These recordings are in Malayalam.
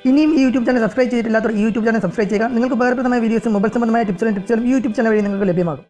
ഇനിയും ഈ യൂട്യൂബ് ചാനൽ സബ്സ്ക്രൈബ് ചെയ്തിട്ടില്ലാത്തവർ ഈ യൂട്യൂബ് ചാനൽ സബ്സ്ക്രൈബ് ചെയ്യുക നിങ്ങൾക്ക് ഉപകാരപ്രദമായ വീഡിയോസും മൊബൈൽ സംബന്ധമായ ടിപ്സുകളും ടിപ്സുകളും ഈ യൂട്യൂബ് ചാനൽ വഴി നിങ്ങൾക്ക് ലഭ്യമാകും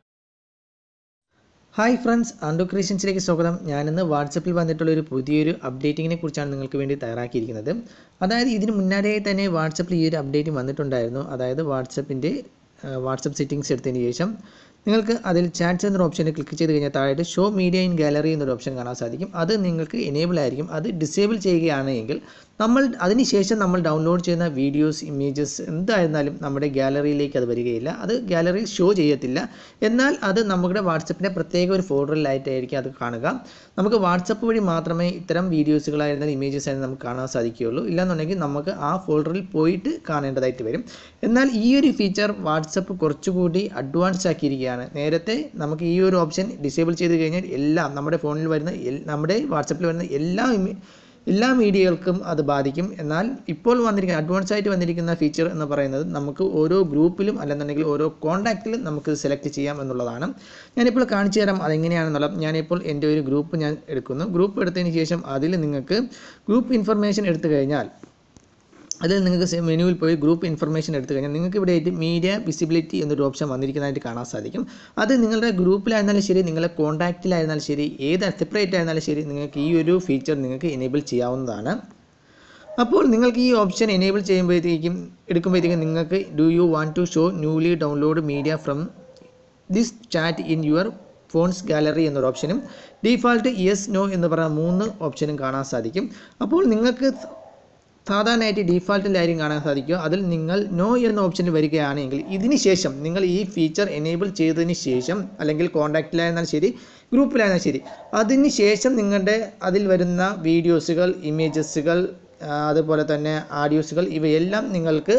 ഹായ് ഫ്രണ്ട്സ് ആൻഡോ ക്രിയേഷൻസിലേക്ക് സ്വാഗതം ഞാനിന്ന് വാട്സപ്പിൽ വന്നിട്ടുള്ള ഒരു പുതിയൊരു അപ്ഡേറ്റിങ്ങിനെ കുറിച്ചാണ് നിങ്ങൾക്ക് വേണ്ടി തയ്യാറാക്കിയിരിക്കുന്നത് അതായത് ഇതിന് മുന്നാടിയായി തന്നെ വാട്സപ്പിൽ ഈ ഒരു അപ്ഡേറ്റ് വന്നിട്ടുണ്ടായിരുന്നു അതായത് വാട്സപ്പിൻ്റെ വാട്സപ്പ് സെറ്റിങ്സ് എടുത്തതിന് ശേഷം നിങ്ങൾക്ക് അതിൽ ചാറ്റ്സ് എന്നൊരു ഓപ്ഷനിൽ ക്ലിക്ക് ചെയ്ത് കഴിഞ്ഞാൽ താഴെ ഷോ മീഡിയ ഇൻ ഗാലറി എന്നൊരു ഓപ്ഷൻ കാണാൻ സാധിക്കും അത് നിങ്ങൾക്ക് എനേബിൾ ആയിരിക്കും അത് ഡിസേബിൾ ചെയ്യുകയാണെങ്കിൽ നമ്മൾ അതിനുശേഷം നമ്മൾ ഡൗൺലോഡ് ചെയ്യുന്ന വീഡിയോസ് ഇമേജസ് എന്തായിരുന്നാലും നമ്മുടെ ഗാലറിയിലേക്ക് അത് വരികയില്ല അത് ഗാലറിയിൽ ഷോ ചെയ്യത്തില്ല എന്നാൽ അത് നമ്മുടെ വാട്സപ്പിൻ്റെ പ്രത്യേക ഒരു ഫോൾഡറിലായിട്ടായിരിക്കും അത് കാണുക നമുക്ക് വാട്സപ്പ് വഴി മാത്രമേ ഇത്തരം വീഡിയോസുകളായിരുന്നാലും ഇമേജസ് ആയിരുന്നാലും നമുക്ക് കാണാൻ സാധിക്കുകയുള്ളൂ ഇല്ലാന്നുണ്ടെങ്കിൽ നമുക്ക് ആ ഫോൾഡറിൽ പോയിട്ട് കാണേണ്ടതായിട്ട് വരും എന്നാൽ ഈ ഒരു ഫീച്ചർ വാട്സപ്പ് കുറച്ചുകൂടി അഡ്വാൻസ് ആക്കിയിരിക്കുകയാണ് നേരത്തെ നമുക്ക് ഈ ഒരു ഓപ്ഷൻ ഡിസേബിൾ ചെയ്ത് കഴിഞ്ഞാൽ എല്ലാം നമ്മുടെ ഫോണിൽ വരുന്ന എൽ- നമ്മുടെ വാട്സപ്പിൽ വരുന്ന എല്ലാ ഇമേ- എല്ലാ മീഡിയകൾക്കും അത് ബാധിക്കും എന്നാൽ ഇപ്പോൾ വന്നിരിക്കുന്ന അഡ്വാൻസ് ആയിട്ട് വന്നിരിക്കുന്ന ഫീച്ചർ എന്ന് പറയുന്നത് നമുക്ക് ഓരോ ഗ്രൂപ്പിലും അല്ലെന്നുണ്ടെങ്കിൽ ഓരോ കോൺടാക്റ്റിലും നമുക്ക് സെലക്ട് ചെയ്യാം എന്നുള്ളതാണ് ഞാനിപ്പോൾ കാണിച്ചു തരാം അതെങ്ങനെയാണെന്നുള്ളത് ഞാനിപ്പോൾ എൻ്റെ ഒരു ഗ്രൂപ്പ് ഞാൻ എടുക്കുന്നു ഗ്രൂപ്പ് എടുത്തതിന് ശേഷം അതിൽ നിങ്ങൾക്ക് ഗ്രൂപ്പ് ഇൻഫർമേഷൻ എടുത്തു കഴിഞ്ഞാൽ അതിൽ നിങ്ങൾക്ക് മെനുവിൽ പോയി ഗ്രൂപ്പ് ഇൻഫർമേഷൻ എടുത്തു കഴിഞ്ഞാൽ നിങ്ങൾക്ക് ഇവിടെ ആയിട്ട് മീഡിയ വിസിബിലിറ്റി എന്നൊരു ഓപ്ഷൻ വന്നിരിക്കുന്നതായിട്ട് കാണാൻ സാധിക്കും അത് നിങ്ങളുടെ ഗ്രൂപ്പിലായിരുന്നാലും ശരി നിങ്ങളുടെ കോൺടാക്റ്റിലായിരുന്നാലും ശരി ഏത് സെപ്പറേറ്റ് ആയിരുന്നാലും ശരി നിങ്ങൾക്ക് ഈ ഒരു ഫീച്ചർ നിങ്ങൾക്ക് എനേബിൾ ചെയ്യാവുന്നതാണ് അപ്പോൾ നിങ്ങൾക്ക് ഈ ഓപ്ഷൻ എനേബിൾ ചെയ്യുമ്പോഴത്തേക്കും എടുക്കുമ്പോഴത്തേക്കും നിങ്ങൾക്ക് do you want to show newly download media from this chat in your phones gallery എന്നൊരു ഓപ്ഷനും ഡീഫാൾട്ട് യെസ് നോ എന്ന് പറയുന്ന മൂന്ന് ഓപ്ഷനും കാണാൻ സാധിക്കും അപ്പോൾ നിങ്ങൾക്ക് സാധാരണയായിട്ട് ഡീഫാൾട്ടിലായിരിക്കും കാണാൻ സാധിക്കുക അതിൽ നിങ്ങൾ നോ എന്ന ഓപ്ഷനിൽ വരികയാണെങ്കിൽ ഇതിന് ശേഷം നിങ്ങൾ ഈ ഫീച്ചർ എനേബിൾ ചെയ്തതിന് ശേഷം അല്ലെങ്കിൽ കോൺടാക്റ്റിലായിരുന്നാൽ ശരി ഗ്രൂപ്പിലായിരുന്നാൽ ശരി അതിന് ശേഷം നിങ്ങളുടെ അതിൽ വരുന്ന വീഡിയോസുകൾ ഇമേജസുകൾ അതുപോലെ തന്നെ ആഡിയോസുകൾ ഇവയെല്ലാം നിങ്ങൾക്ക്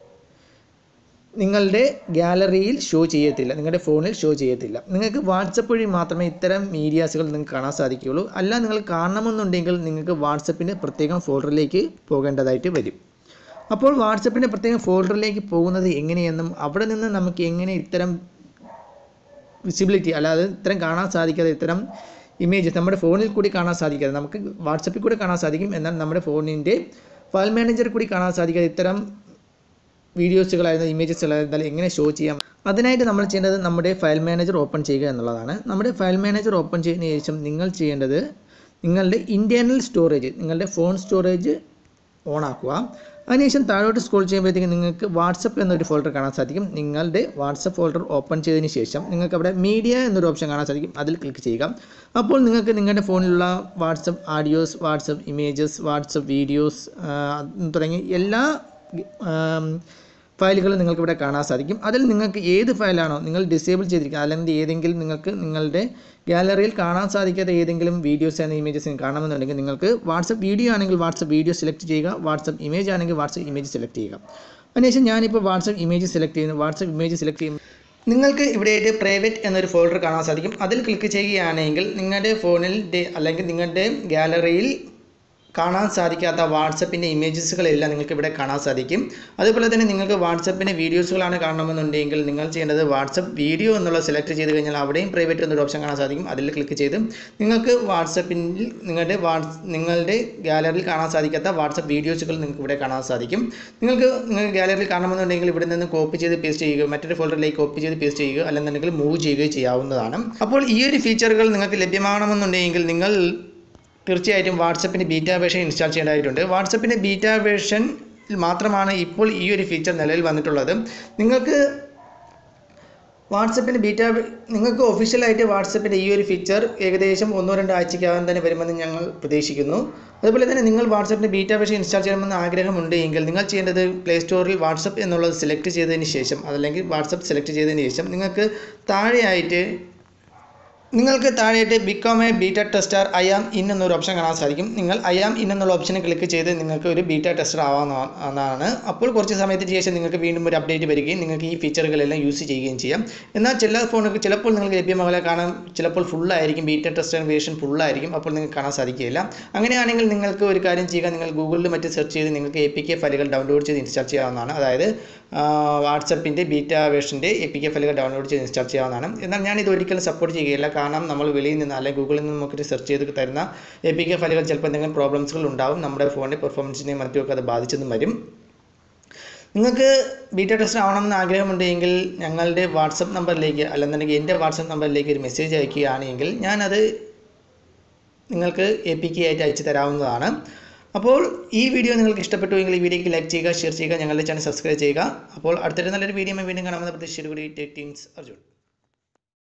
നിങ്ങളുടെ ഗാലറിയിൽ ഷോ ചെയ്യത്തില്ല നിങ്ങളുടെ ഫോണിൽ ഷോ ചെയ്യത്തില്ല നിങ്ങൾക്ക് വാട്സപ്പ് വഴി മാത്രമേ ഇത്തരം മീഡിയാസുകൾ നിങ്ങൾക്ക് കാണാൻ സാധിക്കുകയുള്ളൂ അല്ല നിങ്ങൾ കാണണമെന്നുണ്ടെങ്കിൽ നിങ്ങൾക്ക് വാട്സപ്പിൻ്റെ പ്രത്യേകം ഫോൾഡറിലേക്ക് പോകേണ്ടതായിട്ട് വരും അപ്പോൾ വാട്സപ്പിൻ്റെ പ്രത്യേകം ഫോൾഡറിലേക്ക് പോകുന്നത് എങ്ങനെയെന്നും അവിടെ നിന്ന് നമുക്ക് എങ്ങനെ ഇത്തരം വിസിബിലിറ്റി അല്ലാതെ ഇത്തരം കാണാൻ സാധിക്കാതെ ഇത്തരം ഇമേജസ് നമ്മുടെ ഫോണിൽ കൂടി കാണാൻ സാധിക്കാതെ നമുക്ക് വാട്സപ്പിൽ കൂടി കാണാൻ സാധിക്കും എന്നാൽ നമ്മുടെ ഫോണിൻ്റെ ഫയൽ മാനേജർ കൂടി കാണാൻ സാധിക്കാതെ ഇത്തരം വീഡിയോസുകളായിരുന്ന ഇമേജസുകളായിരുന്നാലും എങ്ങനെ ഷോ ചെയ്യാം അതിനായിട്ട് നമ്മൾ ചെയ്യേണ്ടത് നമ്മുടെ ഫയൽ മാനേജർ ഓപ്പൺ ചെയ്യുക എന്നുള്ളതാണ് നമ്മുടെ ഫയൽ മാനേജർ ഓപ്പൺ ചെയ്തതിന് ശേഷം നിങ്ങൾ ചെയ്യേണ്ടത് നിങ്ങളുടെ ഇൻറ്റേർണൽ സ്റ്റോറേജ് നിങ്ങളുടെ ഫോൺ സ്റ്റോറേജ് ഓൺ ആക്കുക അതിനുശേഷം താഴോട്ട് സ്ക്രോൾ ചെയ്യുമ്പോഴത്തേക്കും നിങ്ങൾക്ക് വാട്സപ്പ് എന്നൊരു ഫോൾഡർ കാണാൻ സാധിക്കും നിങ്ങളുടെ വാട്സപ്പ് ഫോൾഡർ ഓപ്പൺ ചെയ്തതിന് ശേഷം നിങ്ങൾക്ക് അവിടെ മീഡിയ എന്നൊരു ഓപ്ഷൻ കാണാൻ സാധിക്കും അതിൽ ക്ലിക്ക് ചെയ്യുക അപ്പോൾ നിങ്ങൾക്ക് നിങ്ങളുടെ ഫോണിലുള്ള WhatsApp audios WhatsApp images WhatsApp videos തുടങ്ങി എല്ലാ ഫയലുകൾ നിങ്ങൾക്ക് ഇവിടെ കാണാൻ സാധിക്കും അതിൽ നിങ്ങൾക്ക് ഏത് ഫയലാണോ നിങ്ങൾ ഡിസേബിൾ ചെയ്തിരിക്കുക അല്ലെങ്കിൽ ഏതെങ്കിലും നിങ്ങൾക്ക് നിങ്ങളുടെ ഗാലറിയിൽ കാണാൻ സാധിക്കാത്ത ഏതെങ്കിലും വീഡിയോസ് ആൻഡ് ഇമേജസ് കാണണമെന്നുണ്ടെങ്കിൽ നിങ്ങൾക്ക് വാട്സപ്പ് വീഡിയോ ആണെങ്കിൽ വാട്സപ്പ് വീഡിയോ സെലക്ട് ചെയ്യുക വാട്സപ്പ് ഇമേജ് ആണെങ്കിൽ വാട്സപ്പ് ഇമേജ് സെലക്ട് ചെയ്യുക അതിനുശേഷം ഞാനിപ്പോൾ വാട്സപ്പ് ഇമേജ് സെലക്ട് ചെയ്യുന്നു വാട്സപ്പ് ഇമേജ് സെലക്ട് ചെയ്യും നിങ്ങൾക്ക് ഇവിടെയായിട്ട് പ്രൈവറ്റ് എന്നൊരു ഫോൾഡർ കാണാൻ സാധിക്കും അതിൽ ക്ലിക്ക് ചെയ്യുകയാണെങ്കിൽ നിങ്ങളുടെ ഫോണിൽ അല്ലെങ്കിൽ നിങ്ങളുടെ ഗാലറിയിൽ കാണാൻ സാധിക്കാത്ത വാട്സപ്പിൻ്റെ ഇമേജസുകളെല്ലാം നിങ്ങൾക്ക് ഇവിടെ കാണാൻ സാധിക്കും അതുപോലെ തന്നെ നിങ്ങൾക്ക് വാട്സപ്പിൻ്റെ വീഡിയോസുകളാണ് കാണണമെന്നുണ്ടെങ്കിൽ നിങ്ങൾ ചെയ്യേണ്ടത് വാട്സപ്പ് വീഡിയോ എന്നുള്ള സെലക്ട് ചെയ്ത് കഴിഞ്ഞാൽ അവിടെയും പ്രൈവറ്റ് എന്നൊരു ഓപ്ഷൻ കാണാൻ സാധിക്കും അതിൽ ക്ലിക്ക് ചെയ്ത് നിങ്ങൾക്ക് വാട്സപ്പിൽ നിങ്ങളുടെ വാട്സ് നിങ്ങളുടെ ഗാലറിയിൽ കാണാൻ സാധിക്കാത്ത വാട്സപ്പ് വീഡിയോസുകൾ നിങ്ങൾക്ക് ഇവിടെ കാണാൻ സാധിക്കും നിങ്ങൾക്ക് നിങ്ങൾക്ക് ഗാലറിയിൽ കാണണമെന്നുണ്ടെങ്കിൽ ഇവിടെ നിന്ന് കോപ്പി ചെയ്ത് പേസ്റ്റ് ചെയ്യുക മറ്റൊരു ഫോൾഡറിലേക്ക് കോപ്പി ചെയ്ത് പേസ്റ്റ് ചെയ്യുക അല്ലെന്നുണ്ടെങ്കിൽ മൂവ് ചെയ്യുകയോ ചെയ്യാവുന്നതാണ് അപ്പോൾ ഈ ഒരു ഫീച്ചറുകൾ നിങ്ങൾക്ക് ലഭ്യമാകണമെന്നുണ്ടെങ്കിൽ നിങ്ങൾ തീർച്ചയായിട്ടും വാട്സപ്പിൻ്റെ ബീറ്റ വേർഷൻ ഇൻസ്റ്റാൾ ചെയ്യേണ്ടതായിട്ടുണ്ട് വാട്സപ്പിൻ്റെ ബീറ്റ വേർഷൻ മാത്രമാണ് ഇപ്പോൾ ഈ ഒരു ഫീച്ചർ നിലവിൽ വന്നിട്ടുള്ളത് നിങ്ങൾക്ക് വാട്സപ്പിൻ്റെ ബീറ്റ നിങ്ങൾക്ക് ഒഫീഷ്യലായിട്ട് വാട്സപ്പിൻ്റെ ഈ ഒരു ഫീച്ചർ ഏകദേശം ഒന്നോ രണ്ടോ ആഴ്ചയ്ക്കകം തന്നെ വരുമെന്ന് ഞങ്ങൾ പ്രതീക്ഷിക്കുന്നു അതുപോലെ തന്നെ നിങ്ങൾ വാട്സപ്പിൻ്റെ ബീറ്റ വേർഷൻ ഇൻസ്റ്റാൾ ചെയ്യണമെന്ന് ആഗ്രഹമുണ്ട് എങ്കിൽ നിങ്ങൾ ചെയ്യേണ്ടത് പ്ലേ സ്റ്റോറിൽ വാട്സപ്പ് എന്നുള്ളത് സെലക്ട് ചെയ്തതിന് ശേഷം അതല്ലെങ്കിൽ വാട്സപ്പ് സെലക്ട് ചെയ്തതിന് ശേഷം നിങ്ങൾക്ക് താഴെയായിട്ട് നിങ്ങൾക്ക് താഴെയായിട്ട് become a beta tester I am in എന്നൊരു ഓപ്ഷൻ കാണാൻ സാധിക്കും നിങ്ങൾ ഐ ആം ഇൻ എന്നുള്ള ഓപ്ഷനിൽ ക്ലിക്ക് ചെയ്ത് നിങ്ങൾക്ക് ഒരു ബീറ്റ ടെസ്റ്റർ ആവാവുന്നതാണ് അപ്പോൾ കുറച്ച് സമയത്തിന് ശേഷം നിങ്ങൾക്ക് വീണ്ടും ഒരു അപ്ഡേറ്റ് വരികയും നിങ്ങൾക്ക് ഈ ഫീച്ചറുകളെല്ലാം യൂസ് ചെയ്യുകയും ചെയ്യാം എന്നാൽ ചില ഫോണുകൾ ചിലപ്പോൾ നിങ്ങൾക്ക് ലഭ്യമാകില്ല കാരണം ചിലപ്പോൾ ഫുള്ളായിരിക്കും ബീറ്റ ടെസ്റ്റർ വേർഷൻ ഫുള്ളായിരിക്കും അപ്പോൾ നിങ്ങൾക്ക് കാണാൻ സാധിക്കുകയില്ല അങ്ങനെയാണെങ്കിൽ നിങ്ങൾക്ക് ഒരു കാര്യം ചെയ്യുക നിങ്ങൾ ഗൂഗിളിൽ മറ്റ് സെർച്ച് ചെയ്ത് നിങ്ങൾക്ക് എ പി കെ ഫയലുകൾ ഡൗൺലോഡ് ചെയ്ത് ഇൻസ്റ്റാൾ ചെയ്യാവുന്നതാണ് അതായത് വാട്സപ്പിൻ്റെ ബീറ്റ വേർഷൻ്റെ എ പി കെ ഫയലുകൾ ഡൗൺലോഡ് ചെയ്ത് ഇൻസ്റ്റാൾ ചെയ്യാവുന്നതാണ് എന്നാൽ ഞാൻ ഇത് ഒരിക്കലും സപ്പോർട്ട് ചെയ്യുകയില്ല കാരണം നമ്മൾ വെളിയിൽ നിന്ന് അല്ലെങ്കിൽ ഗൂഗിളിൽ നിന്ന് നോക്കിയിട്ട് സെർച്ച് ചെയ്ത് തരുന്ന എ പി കെ ഫയലുകൾ ചിലപ്പോൾ എന്തെങ്കിലും പ്രോബ്ലംസുകൾ ഉണ്ടാവും നമ്മുടെ ഫോണിൻ്റെ പെർഫോമൻസിനെയും മറ്റുമൊക്കെ അത് ബാധിച്ചെന്നും വരും നിങ്ങൾക്ക് ബീറ്റ ടെസ്റ്റ് ആവണമെന്ന് ആഗ്രഹമുണ്ടെങ്കിൽ ഞങ്ങളുടെ വാട്സപ്പ് നമ്പറിലേക്ക് അല്ലെന്നുണ്ടെങ്കിൽ എൻ്റെ വാട്സപ്പ് നമ്പറിലേക്ക് ഒരു മെസ്സേജ് അയക്കുകയാണെങ്കിൽ ഞാനത് നിങ്ങൾക്ക് എ പി കെ ആയിട്ട് അയച്ചു തരാവുന്നതാണ് അപ്പോൾ ഈ വീഡിയോ നിങ്ങൾക്ക് ഇഷ്ടപ്പെട്ടുവെങ്കിൽ ഈ വീഡിയോക്ക് ലൈക്ക് ചെയ്യുക ഷെയർ ചെയ്യുക ഞങ്ങളുടെ ചാനൽ സബ്സ്ക്രൈബ് ചെയ്യുക അപ്പോൾ അടുത്തൊരു നല്ലൊരു വീഡിയോ വീണ്ടും കാണാമെന്ന പ്രതീക്ഷയോടുകൂടി ടേക്ക് ടീംസ് അർജുൻ